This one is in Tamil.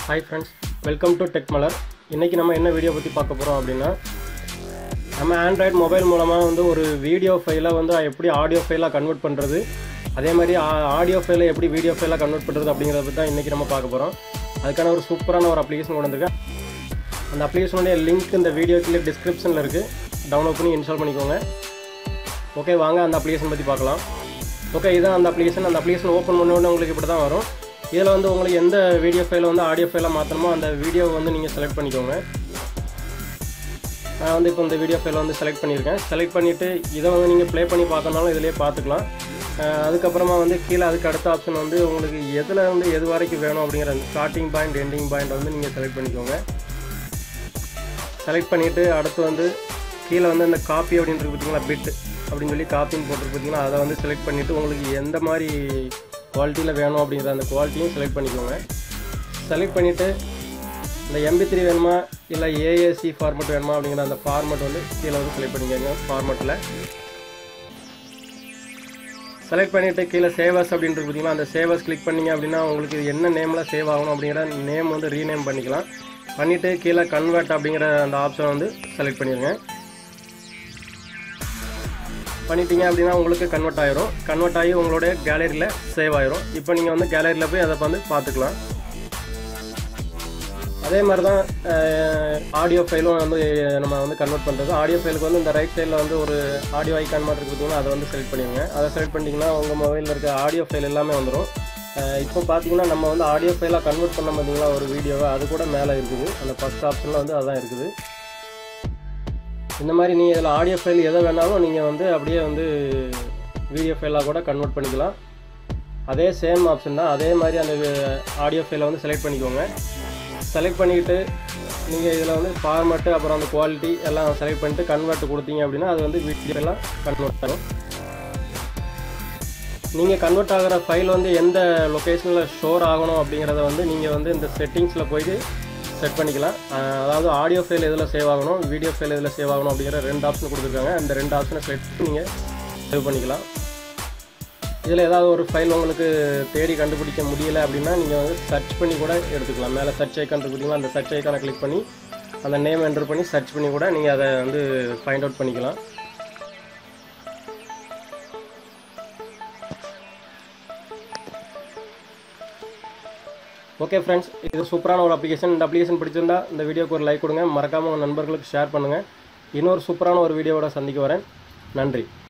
hi friends welcome to tech Malar இன்றைக்கி நம்ம என்ன வீடியோ பற்றி பார்க்க போகிறோம் அப்படின்னா நம்ம ஆண்ட்ராய்டு மொபைல் மூலமாக வந்து ஒரு வீடியோ ஃபைலை வந்து எப்படி ஆடியோ ஃபைலாக கன்வெர்ட் பண்ணுறது அதே மாதிரி ஆடியோ ஃபைலை எப்படி வீடியோ ஃபைலாக கன்வெர்ட் பண்ணுறது அப்படிங்கிறத பற்றி தான் இன்றைக்கி நம்ம பார்க்க போகிறோம் அதுக்கான ஒரு சூப்பரான ஒரு அப்ளிகேஷன் கொண்டு வந்திருக்கேன் அந்த அப்ளிகேஷனுடைய லிங்க் இந்த வீடியோ கீழே டிஸ்கிரிப்ஷனில் இருக்குது டவுன்லோட் பண்ணி இன்ஸ்டால் பண்ணிக்கோங்க ஓகே வாங்க அந்த அப்ளிகேஷன் பற்றி பார்க்கலாம் ஓகே இதான் அந்த அப்ளிகேஷன் அந்த அப்ளிகேஷன் ஓப்பன் பண்ண உடனே உங்களுக்கு இப்படி தான் வரும் இதில் வந்து உங்களுக்கு எந்த வீடியோ ஃபைலை வந்து ஆடியோ ஃபைலாக மாற்றணுமோ அந்த வீடியோவை வந்து நீங்கள் செலக்ட் பண்ணிக்கோங்க நான் வந்து இப்போ இந்த வீடியோ ஃபைலை வந்து செலக்ட் பண்ணியிருக்கேன் செலக்ட் பண்ணிவிட்டு இதை வந்து நீங்கள் ப்ளே பண்ணி பார்க்கறனாலும் இதிலே பார்த்துக்கலாம் அஹ் அதுக்கப்புறமா வந்து கீழே அதுக்கு அடுத்த ஆப்ஷன் வந்து உங்களுக்கு எதில் வந்து எது வரைக்கும் வேணும் அப்படிங்கிற அந்த ஸ்டார்டிங் பாயிண்ட் எண்டிங் பாயிண்ட் வந்து நீங்கள் செலக்ட் பண்ணிக்கோங்க செலக்ட் பண்ணிவிட்டு அடுத்து வந்து கீழே வந்து இந்த காப்பி அப்படின்றது பார்த்தீங்களா பிட் அப்படின்னு சொல்லி காப்பின்னு போட்டுருக்கு பார்த்தீங்களா அதை வந்து செலக்ட் பண்ணிவிட்டு உங்களுக்கு எந்த மாதிரி குவாலிட்டியில் வேணும் அப்படிங்கிற அந்த குவாலிட்டியும் செலக்ட் பண்ணிக்கோங்க செலக்ட் பண்ணிவிட்டு இந்த எம்பி த்ரீ வேணுமா இல்லை ஏஏசி ஃபார்மேட் வேணுமா அப்படிங்கிற அந்த ஃபார்மேட் வந்து கீழே வந்து செலக்ட் பண்ணிக்கோங்க ஃபார்மேட்டில் செலக்ட் பண்ணிவிட்டு கீழே சேவர்ஸ் அப்படின்றது பார்த்தீங்கன்னா அந்த சேவர்ஸ் கிளிக் பண்ணீங்க அப்படின்னா உங்களுக்கு இது என்ன நேமில் சேவ் ஆகணும் அப்படிங்கிற நேம் வந்து ரீநேம் பண்ணிக்கலாம் பண்ணிவிட்டு கீழே கன்வெர்ட் அப்படிங்கிற அந்த ஆப்ஷன் வந்து செலக்ட் பண்ணிடுங்க பண்ணிட்டீங்க அப்படின்னா உங்களுக்கு கன்வெர்ட் ஆயிரும் கன்வெர்ட் ஆகி உங்களுடைய கேலரியில் சேவ் ஆயிரும் இப்போ நீங்கள் வந்து கேலரியில் போய் அதை வந்து பார்த்துக்கலாம் அதே மாதிரி தான் ஆடியோ ஃபைலும் வந்து நம்ம வந்து கன்வெர்ட் பண்ணுறது ஆடியோ ஃபைலுக்கு வந்து இந்த ரைட் சைடில் வந்து ஒரு ஆடியோ ஐக்கான் மாதிரி இருக்குதுன்னா அதை வந்து செலக்ட் பண்ணிடுங்க அதை செலக்ட் பண்ணிட்டீங்கன்னா உங்கள் மொபைலில் இருக்க ஆடியோ ஃபைல் எல்லாமே வந்துடும் இப்போ பார்த்தீங்கன்னா நம்ம வந்து ஆடியோ ஃபைலாக கன்வெர்ட் பண்ண பார்த்தீங்களா ஒரு வீடியோவை அது கூட மேலே இருக்குது அந்த ஃபஸ்ட் ஆப்ஷனில் வந்து அதுதான் இருக்குது இந்த மாதிரி நீங்கள் இதில் ஆடியோ ஃபைல் எதை வேணாலும் நீங்கள் வந்து அப்படியே வந்து வீடியோ ஃபைலாக கூட கன்வெர்ட் பண்ணிக்கலாம் அதே சேம் ஆப்ஷன் தான் அதே மாதிரி அந்த ஆடியோ ஃபைலை வந்து செலக்ட் பண்ணிக்கோங்க செலக்ட் பண்ணிக்கிட்டு நீங்கள் இதில் வந்து ஃபார்மேட்டு அப்புறம் அந்த குவாலிட்டி எல்லாம் செலக்ட் பண்ணிட்டு கன்வெர்ட் கொடுத்தீங்க அப்படின்னா அது வந்து வீடியோ எல்லாம் கன்வெர்ட் ஆகும் நீங்கள் கன்வெர்ட் ஆகிற ஃபைல் வந்து எந்த லொக்கேஷனில் ஸ்டோர் ஆகணும் அப்படிங்கிறத வந்து நீங்கள் வந்து இந்த செட்டிங்ஸில் போயிட்டு செட் பண்ணிக்கலாம் அஹ் அதாவது ஆடியோ ஃபைல் எதில் சேவ் ஆகணும் வீடியோ ஃபைல் எதில் சேவ் ஆகணும் அப்படிங்கிற ரெண்டு ஆப்ஷன் கொடுத்துருக்காங்க அந்த ரெண்டு ஆப்ஷனை செலக்ட் பண்ணி நீங்கள் சேவ் பண்ணிக்கலாம் இதில் ஏதாவது ஒரு ஃபைல் உங்களுக்கு தேடி கண்டுபிடிக்க முடியல அப்படின்னா நீங்கள் வந்து சர்ச் பண்ணி கூட எடுத்துக்கலாம் மேலே சர்ச் ஐக்கான் இருக்குங்களா அந்த சர்ச் ஐக்கானை கிளிக் பண்ணி அந்த நேம் என்டர் பண்ணி சர்ச் பண்ணி கூட நீங்கள் அதை வந்து ஃபைண்ட் அவுட் பண்ணிக்கலாம் ஓகே ஃப்ரெண்ட்ஸ் இது சூப்பரான ஒரு அப்ளிகேஷன் இந்த அப்ளிகேஷன் பிடிச்சிருந்தா இந்த வீடியோக்கு ஒரு லைக் கொடுங்க மறக்காமல் உங்கள் நண்பர்களுக்கு ஷேர் பண்ணுங்கள் இன்னொரு சூப்பரான ஒரு வீடியோவோட சந்திக்க வரேன் நன்றி